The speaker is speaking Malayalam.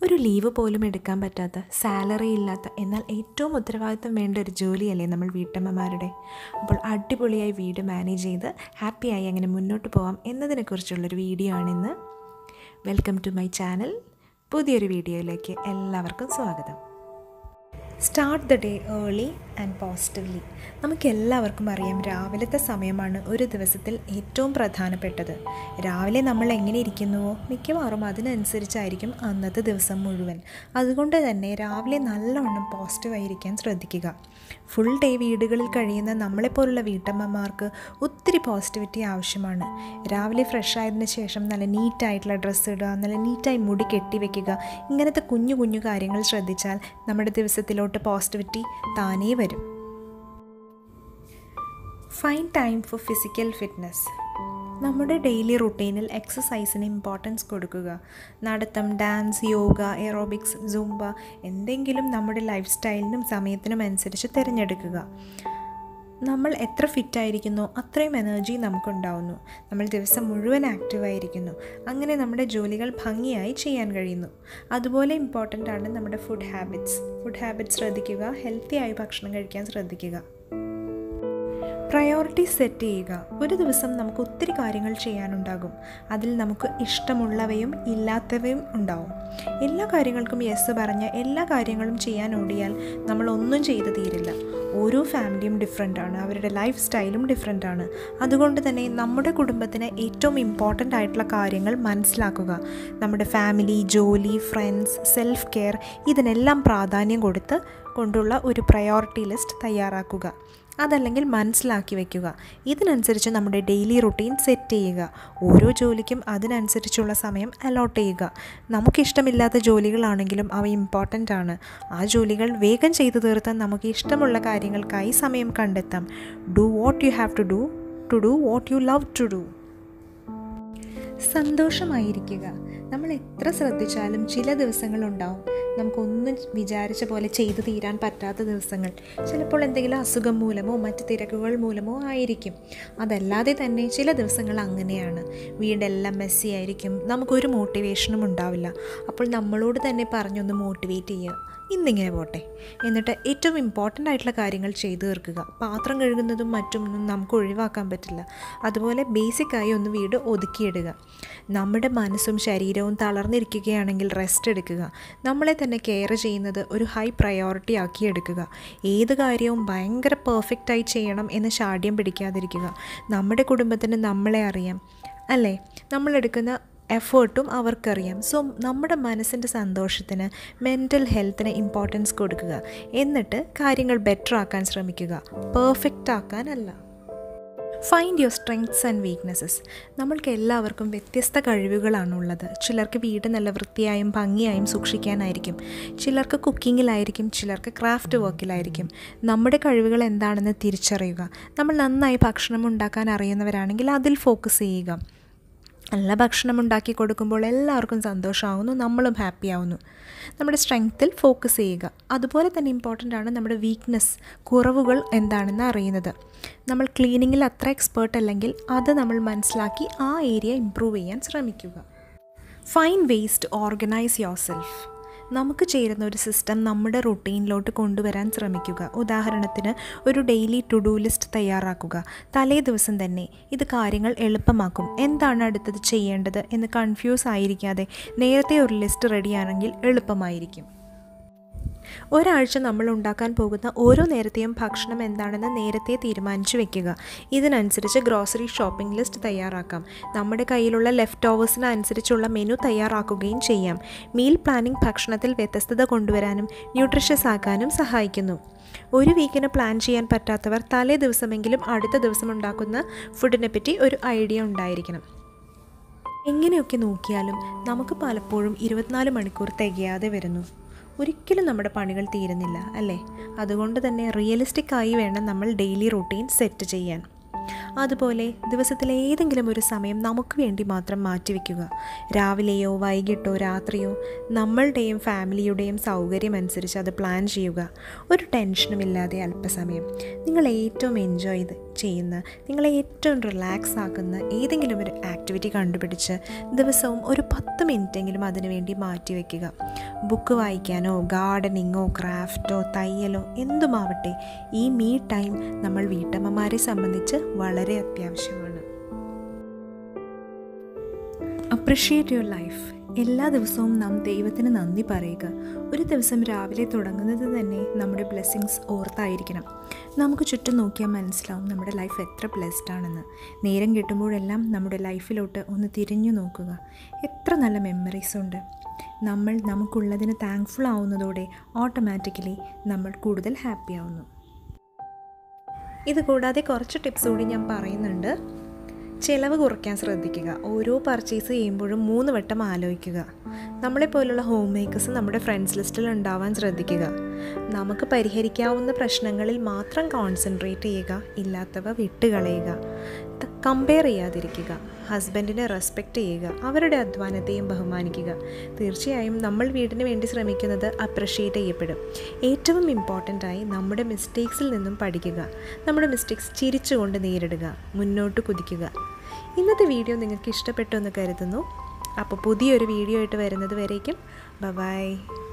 ഒരു ലീവ് പോലും എടുക്കാൻ പറ്റാത്ത സാലറി ഇല്ലാത്ത എന്നാൽ ഏറ്റവും ഉത്തരവാദിത്തം വേണ്ട ഒരു ജോലിയല്ലേ നമ്മൾ വീട്ടമ്മമാരുടെ അപ്പോൾ അടിപൊളിയായി വീട് മാനേജ് ചെയ്ത് ഹാപ്പിയായി അങ്ങനെ മുന്നോട്ട് പോകാം എന്നതിനെക്കുറിച്ചുള്ളൊരു വീഡിയോ ആണിന്ന് വെൽക്കം ടു മൈ ചാനൽ പുതിയൊരു വീഡിയോയിലേക്ക് എല്ലാവർക്കും സ്വാഗതം start the day early and positively നമുക്ക് എല്ലാവർക്കും അറിയാം രാവിലത്തെ സമയമാണ് ഒരു ദിവസത്തിൽ ഏറ്റവും പ്രധാനപ്പെട്ടത് രാവിലെ നമ്മൾ എങ്ങനെ ഇരിക്കുന്നുവോ മിക്കവാറും അതിനനുസരിച്ചായിരിക്കും അന്നത്തെ ദിവസം മുഴുവൻ അതുകൊണ്ട് തന്നെ രാവിലെ നല്ലവണ്ണം പോസിറ്റീവായിരിക്കാൻ ശ്രദ്ധിക്കുക ഫുൾ ഡേ വീടുകളിൽ കഴിയുന്ന നമ്മളെപ്പോലുള്ള വീട്ടമ്മമാർക്ക് ഒത്തിരി പോസിറ്റിവിറ്റി ആവശ്യമാണ് രാവിലെ ഫ്രഷ് ആയതിനു ശേഷം നല്ല നീറ്റായിട്ടുള്ള ഡ്രസ്സ് ഇടുക നല്ല നീറ്റായി മുടി കെട്ടിവെക്കുക ഇങ്ങനത്തെ കുഞ്ഞു കുഞ്ഞു കാര്യങ്ങൾ ശ്രദ്ധിച്ചാൽ നമ്മുടെ ദിവസത്തിലോട്ട് പോസിറ്റിവിറ്റി താനേ വരും fine time for physical fitness നമ്മുടെ ഡെയിലി റുട്ടീനിൽ എക്സസൈസിന് ഇമ്പോർട്ടൻസ് കൊടുക്കുക നടത്തം ഡാൻസ് യോഗ എറോബിക്സ് സൂംബ എന്തെങ്കിലും നമ്മുടെ ലൈഫ് സ്റ്റൈലിനും സമയത്തിനും അനുസരിച്ച് തിരഞ്ഞെടുക്കുക നമ്മൾ എത്ര ഫിറ്റായിരിക്കുന്നോ അത്രയും എനർജി നമുക്കുണ്ടാവുന്നു നമ്മൾ ദിവസം മുഴുവൻ ആക്റ്റീവായിരിക്കുന്നു അങ്ങനെ നമ്മുടെ ജോലികൾ ഭംഗിയായി ചെയ്യാൻ കഴിയുന്നു അതുപോലെ ഇമ്പോർട്ടൻ്റ് ആണ് നമ്മുടെ ഫുഡ് ഹാബിറ്റ്സ് ഫുഡ് ഹാബിറ്റ്സ് ശ്രദ്ധിക്കുക ഹെൽത്തി ആയി ഭക്ഷണം കഴിക്കാൻ ശ്രദ്ധിക്കുക പ്രയോറിറ്റി സെറ്റ് ചെയ്യുക ഒരു ദിവസം നമുക്ക് ഒത്തിരി കാര്യങ്ങൾ ചെയ്യാനുണ്ടാകും അതിൽ നമുക്ക് ഇഷ്ടമുള്ളവയും ഇല്ലാത്തവയും ഉണ്ടാവും എല്ലാ കാര്യങ്ങൾക്കും യെസ് പറഞ്ഞ് എല്ലാ കാര്യങ്ങളും ചെയ്യാൻ ഓടിയാൽ നമ്മൾ ഒന്നും ചെയ്തു തീരില്ല ഓരോ ഫാമിലിയും ഡിഫറെൻ്റ് ആണ് അവരുടെ ലൈഫ് സ്റ്റൈലും ഡിഫറെൻ്റ് ആണ് അതുകൊണ്ട് തന്നെ നമ്മുടെ കുടുംബത്തിന് ഏറ്റവും ഇമ്പോർട്ടൻ്റ് ആയിട്ടുള്ള കാര്യങ്ങൾ മനസ്സിലാക്കുക നമ്മുടെ ഫാമിലി ജോലി ഫ്രണ്ട്സ് സെൽഫ് കെയർ ഇതിനെല്ലാം പ്രാധാന്യം കൊടുത്ത് കൊണ്ടുള്ള ഒരു പ്രയോറിറ്റി ലിസ്റ്റ് തയ്യാറാക്കുക അതല്ലെങ്കിൽ മനസ്സിലാക്കി വയ്ക്കുക ഇതിനനുസരിച്ച് നമ്മുടെ ഡെയിലി റുട്ടീൻ സെറ്റ് ചെയ്യുക ഓരോ ജോലിക്കും അതിനനുസരിച്ചുള്ള സമയം അലോട്ട് ചെയ്യുക നമുക്കിഷ്ടമില്ലാത്ത ജോലികളാണെങ്കിലും അവ ഇമ്പോർട്ടൻ്റ് ആണ് ആ ജോലികൾ വേഗം ചെയ്തു തീർത്താൽ നമുക്ക് ഇഷ്ടമുള്ള കാര്യങ്ങൾക്കായി സമയം കണ്ടെത്താം do what you have to do to do what you love to do സന്തോഷമായിരിക്കുക നമ്മൾ എത്ര ശ്രദ്ധിച്ചാലും ചില ദിവസങ്ങളുണ്ടാവും നമുക്കൊന്നും വിചാരിച്ച പോലെ ചെയ്തു തീരാൻ പറ്റാത്ത ദിവസങ്ങൾ ചിലപ്പോൾ എന്തെങ്കിലും അസുഖം മൂലമോ മറ്റ് തിരക്കുകൾ മൂലമോ ആയിരിക്കും അതല്ലാതെ തന്നെ ചില ദിവസങ്ങൾ അങ്ങനെയാണ് വീടെല്ലാം മെസ്സി ആയിരിക്കും നമുക്കൊരു മോട്ടിവേഷനും ഉണ്ടാവില്ല അപ്പോൾ നമ്മളോട് തന്നെ പറഞ്ഞൊന്ന് മോട്ടിവേറ്റ് ചെയ്യുക ഇന്നിങ്ങനെ പോട്ടെ എന്നിട്ട് ഏറ്റവും ഇമ്പോർട്ടൻ്റ് ആയിട്ടുള്ള കാര്യങ്ങൾ ചെയ്തു തീർക്കുക പാത്രം കഴുകുന്നതും മറ്റൊന്നും നമുക്ക് ഒഴിവാക്കാൻ പറ്റില്ല അതുപോലെ ബേസിക്കായി ഒന്ന് വീട് ഒതുക്കിയിടുക നമ്മുടെ മനസ്സും ശരീരവും തളർന്നിരിക്കുകയാണെങ്കിൽ റെസ്റ്റ് എടുക്കുക നമ്മളെ തന്നെ കെയർ ചെയ്യുന്നത് ഒരു ഹൈ പ്രയോറിറ്റി ആക്കി എടുക്കുക ഏത് കാര്യവും ഭയങ്കര പെർഫെക്റ്റായി ചെയ്യണം എന്ന് ശാഠ്യം പിടിക്കാതിരിക്കുക നമ്മുടെ കുടുംബത്തിന് നമ്മളെ അറിയാം അല്ലേ നമ്മളെടുക്കുന്ന എഫേർട്ടും അവർക്കറിയാം സോ നമ്മുടെ മനസ്സിൻ്റെ സന്തോഷത്തിന് മെൻ്റൽ ഹെൽത്തിന് ഇമ്പോർട്ടൻസ് കൊടുക്കുക എന്നിട്ട് കാര്യങ്ങൾ ബെറ്റർ ആക്കാൻ ശ്രമിക്കുക പെർഫെക്റ്റ് ആക്കാനല്ല find your strengths and weaknesses നമ്മൾക്ക് എല്ലാവർക്കും വ്യത്യസ്ത കഴിവുകളാണുള്ളത് ചിലർക്ക് വീട് നല്ല വൃത്തിയായും ഭംഗിയായും സൂക്ഷിക്കാനായിരിക്കും ചിലർക്ക് കുക്കിങ്ങിലായിരിക്കും ചിലർക്ക് ക്രാഫ്റ്റ് വർക്കിലായിരിക്കും നമ്മുടെ കഴിവുകൾ എന്താണെന്ന് തിരിച്ചറിയുക നമ്മൾ നന്നായി ഭക്ഷണം ഉണ്ടാക്കാൻ അറിയുന്നവരാണെങ്കിൽ അതിൽ ഫോക്കസ് ചെയ്യുക നല്ല ഭക്ഷണം ഉണ്ടാക്കി കൊടുക്കുമ്പോൾ എല്ലാവർക്കും സന്തോഷമാവുന്നു നമ്മളും ഹാപ്പി ആവുന്നു നമ്മുടെ സ്ട്രെങ്ത്തിൽ ഫോക്കസ് ചെയ്യുക അതുപോലെ തന്നെ ഇമ്പോർട്ടൻ്റ് ആണ് നമ്മുടെ വീക്ക്നെസ് കുറവുകൾ എന്താണെന്ന് അറിയുന്നത് നമ്മൾ ക്ലീനിങ്ങിൽ അത്ര എക്സ്പേർട്ട് അല്ലെങ്കിൽ അത് നമ്മൾ മനസ്സിലാക്കി ആ ഏരിയ ഇമ്പ്രൂവ് ചെയ്യാൻ ശ്രമിക്കുക fine waste organise yourself നമുക്ക് ചേരുന്ന ഒരു സിസ്റ്റം നമ്മുടെ റുട്ടീനിലോട്ട് കൊണ്ടുവരാൻ ശ്രമിക്കുക ഉദാഹരണത്തിന് ഒരു ഡെയിലി ടു ഡു ലിസ്റ്റ് തയ്യാറാക്കുക തലേ ദിവസം തന്നെ ഇത് കാര്യങ്ങൾ എളുപ്പമാക്കും എന്താണ് അടുത്തത് ചെയ്യേണ്ടത് എന്ന് കൺഫ്യൂസ് ആയിരിക്കാതെ നേരത്തെ ഒരു ലിസ്റ്റ് റെഡിയാണെങ്കിൽ എളുപ്പമായിരിക്കും ഒരാഴ്ച നമ്മൾ ഉണ്ടാക്കാൻ പോകുന്ന ഓരോ നേരത്തെയും ഭക്ഷണം എന്താണെന്ന് നേരത്തെ തീരുമാനിച്ചു വെക്കുക ഇതിനനുസരിച്ച് ഗ്രോസറി ഷോപ്പിംഗ് ലിസ്റ്റ് തയ്യാറാക്കാം നമ്മുടെ കയ്യിലുള്ള ലെഫ്റ്റ് ഓവേഴ്സിന് അനുസരിച്ചുള്ള മെനു തയ്യാറാക്കുകയും ചെയ്യാം മീൽ പ്ലാനിംഗ് ഭക്ഷണത്തിൽ വ്യത്യസ്തത കൊണ്ടുവരാനും ന്യൂട്രിഷ്യസ് ആക്കാനും സഹായിക്കുന്നു ഒരു വീക്കിന് പ്ലാൻ ചെയ്യാൻ പറ്റാത്തവർ തലേ ദിവസമെങ്കിലും അടുത്ത ദിവസം ഉണ്ടാക്കുന്ന ഫുഡിനെ പറ്റി ഒരു ഐഡിയ ഉണ്ടായിരിക്കണം എങ്ങനെയൊക്കെ നോക്കിയാലും നമുക്ക് പലപ്പോഴും ഇരുപത്തിനാല് മണിക്കൂർ തികയാതെ വരുന്നു ഒരിക്കലും നമ്മുടെ പണികൾ തീരുന്നില്ല അല്ലേ അതുകൊണ്ട് തന്നെ റിയലിസ്റ്റിക് ആയി വേണം നമ്മൾ ഡെയിലി റൂട്ടീൻ സെറ്റ് ചെയ്യാൻ അതുപോലെ ദിവസത്തിലെ ഏതെങ്കിലും ഒരു സമയം നമുക്ക് വേണ്ടി മാത്രം മാറ്റിവെക്കുക രാവിലെയോ വൈകിട്ടോ രാത്രിയോ നമ്മളുടെയും ഫാമിലിയുടെയും സൗകര്യം അനുസരിച്ച് അത് പ്ലാൻ ചെയ്യുക ഒരു ടെൻഷനും ഇല്ലാതെ അല്പസമയം നിങ്ങൾ ഏറ്റവും എൻജോയ് ചെയ്ത് ചെയ്യുന്ന നിങ്ങളെ ഏറ്റവും റിലാക്സ് ആക്കുന്ന ഏതെങ്കിലും ഒരു ആക്ടിവിറ്റി കണ്ടുപിടിച്ച് ദിവസവും ഒരു പത്ത് മിനിറ്റെങ്കിലും അതിനു വേണ്ടി മാറ്റിവെക്കുക ബുക്ക് വായിക്കാനോ ഗാർഡനിങ്ങോ ക്രാഫ്റ്റോ തയ്യലോ എന്തുമാവട്ടെ ഈ മീ ടൈം നമ്മൾ വീട്ടമ്മമാരെ സംബന്ധിച്ച് വളരെ അത്യാവശ്യമാണ് അപ്രിഷിയേറ്റ് യുവർ ലൈഫ് എല്ലാ ദിവസവും നാം ദൈവത്തിന് നന്ദി പറയുക ഒരു ദിവസം രാവിലെ തുടങ്ങുന്നത് തന്നെ നമ്മുടെ ബ്ലെസ്സിങ്സ് ഓർത്തായിരിക്കണം നമുക്ക് ചുറ്റും നോക്കിയാൽ മനസ്സിലാവും നമ്മുടെ ലൈഫ് എത്ര ബ്ലെസ്ഡ് ആണെന്ന് നേരം കിട്ടുമ്പോഴെല്ലാം നമ്മുടെ ലൈഫിലോട്ട് ഒന്ന് തിരിഞ്ഞു നോക്കുക എത്ര നല്ല മെമ്മറീസ് ഉണ്ട് നമ്മൾ നമുക്കുള്ളതിന് താങ്ക്ഫുൾ ആവുന്നതോടെ ഓട്ടോമാറ്റിക്കലി നമ്മൾ കൂടുതൽ ഹാപ്പി ആവുന്നു ഇത് കൂടാതെ കുറച്ച് ടിപ്സ് കൂടി ഞാൻ പറയുന്നുണ്ട് ചിലവ് കുറയ്ക്കാൻ ശ്രദ്ധിക്കുക ഓരോ പർച്ചേസ് ചെയ്യുമ്പോഴും മൂന്ന് വട്ടം ആലോചിക്കുക നമ്മളെപ്പോലുള്ള ഹോം മേക്കേഴ്സ് നമ്മുടെ ഫ്രണ്ട്സ് ലിസ്റ്റിൽ ഉണ്ടാവാൻ ശ്രദ്ധിക്കുക നമുക്ക് പരിഹരിക്കാവുന്ന പ്രശ്നങ്ങളിൽ മാത്രം കോൺസെൻട്രേറ്റ് ചെയ്യുക ഇല്ലാത്തവ വിട്ടുകളയുക കമ്പയർ ചെയ്യാതിരിക്കുക ഹസ്ബൻഡിനെ റെസ്പെക്റ്റ് ചെയ്യുക അവരുടെ അധ്വാനത്തെയും ബഹുമാനിക്കുക തീർച്ചയായും നമ്മൾ വീടിന് വേണ്ടി ശ്രമിക്കുന്നത് അപ്രിഷ്യേറ്റ് ചെയ്യപ്പെടും ഏറ്റവും ഇമ്പോർട്ടൻ്റ് ആയി നമ്മുടെ മിസ്റ്റേക്സിൽ നിന്നും പഠിക്കുക നമ്മുടെ മിസ്റ്റേക്സ് ചിരിച്ചുകൊണ്ട് നേരിടുക മുന്നോട്ട് കുതിക്കുക ഇന്നത്തെ വീഡിയോ നിങ്ങൾക്ക് ഇഷ്ടപ്പെട്ടു എന്ന് കരുതുന്നു അപ്പോൾ പുതിയൊരു വീഡിയോ ആയിട്ട് വരുന്നത് വരേക്കും ബൈ